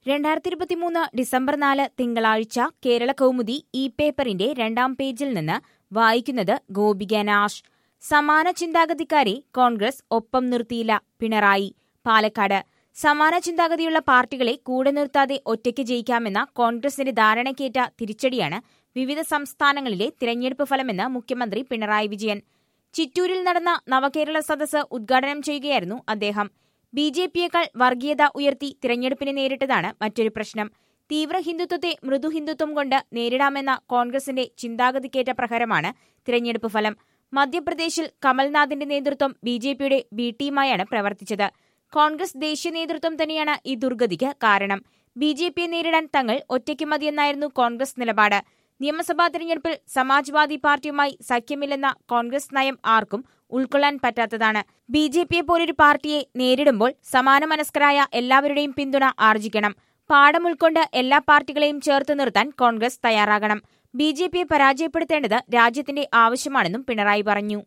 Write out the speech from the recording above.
രണ്ടായിരത്തി ഇരുപത്തിമൂന്ന് ഡിസംബർ നാല് തിങ്കളാഴ്ച കേരള കൗമുദി ഇ പേപ്പറിന്റെ രണ്ടാം പേജിൽ നിന്ന് വായിക്കുന്നത് ഗോപിക നാഷ് സമാന ചിന്താഗതിക്കാരെ കോൺഗ്രസ് ഒപ്പം നിർത്തിയില്ല പിണറായി പാലക്കാട് സമാന ചിന്താഗതിയുള്ള പാർട്ടികളെ കൂടെ നിർത്താതെ ഒറ്റയ്ക്ക് ജയിക്കാമെന്ന കോൺഗ്രസിന്റെ ധാരണയ്ക്കേറ്റ തിരിച്ചടിയാണ് വിവിധ സംസ്ഥാനങ്ങളിലെ തിരഞ്ഞെടുപ്പ് ഫലമെന്ന് മുഖ്യമന്ത്രി പിണറായി വിജയൻ ചിറ്റൂരിൽ നടന്ന നവകേരള സദസ്സ് ഉദ്ഘാടനം ചെയ്യുകയായിരുന്നു അദ്ദേഹം ബി ജെ പിയേക്കാൾ വർഗീയത ഉയർത്തി തിരഞ്ഞെടുപ്പിനെ നേരിട്ടതാണ് മറ്റൊരു പ്രശ്നം തീവ്ര ഹിന്ദുത്വത്തെ മൃദു ഹിന്ദുത്വം കൊണ്ട് നേരിടാമെന്ന കോൺഗ്രസിന്റെ ചിന്താഗതിക്കേറ്റ പ്രഹരമാണ് തിരഞ്ഞെടുപ്പ് ഫലം മധ്യപ്രദേശിൽ കമൽനാഥിന്റെ നേതൃത്വം ബി ജെ പിയുടെ ബി ടീമായാണ് പ്രവർത്തിച്ചത് കോൺഗ്രസ് ദേശീയ നേതൃത്വം തന്നെയാണ് ഈ ദുർഗതിക്ക് കാരണം ബി ജെ പിയെ നേരിടാൻ തങ്ങൾ ഒറ്റയ്ക്ക് മതിയെന്നായിരുന്നു കോൺഗ്രസ് നിലപാട് നിയമസഭാ തെരഞ്ഞെടുപ്പിൽ സമാജ്വാദി പാർട്ടിയുമായി സഖ്യമില്ലെന്ന കോൺഗ്രസ് നയം ആർക്കും ഉൾക്കൊള്ളാൻ പറ്റാത്തതാണ് ബി ജെ പിയെ പോലൊരു പാർട്ടിയെ നേരിടുമ്പോൾ സമാന മനസ്കരായ എല്ലാവരുടെയും പിന്തുണ ആർജിക്കണം പാഠം ഉൾക്കൊണ്ട് എല്ലാ പാർട്ടികളെയും ചേർത്ത് നിർത്താൻ കോൺഗ്രസ് തയ്യാറാകണം ബി ജെ പിയെ പരാജയപ്പെടുത്തേണ്ടത് രാജ്യത്തിന്റെ ആവശ്യമാണെന്നും പിണറായി പറഞ്ഞു